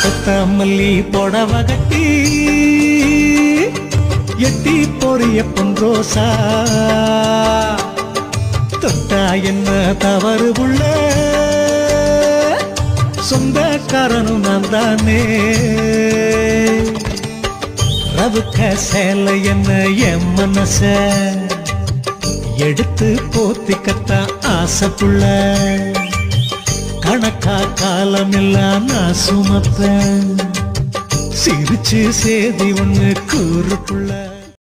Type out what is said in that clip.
கொத்தமல்லி புடவ கட்டி எட்டி பொரிய பொன்றோசா தொட்டா என்ன தவறு உள்ள சொந்தக்காரனும் நான் தானே ரவுக்க சேலை என்ன என் மனச எடுத்து போத்திக்கத்தான் ஆசைப்புள்ள கணக்கா காலம் எல்லாம் நான் சுமப்பேன் சிரிச்சு சேதி ஒண்ணு கூறுக்குள்ள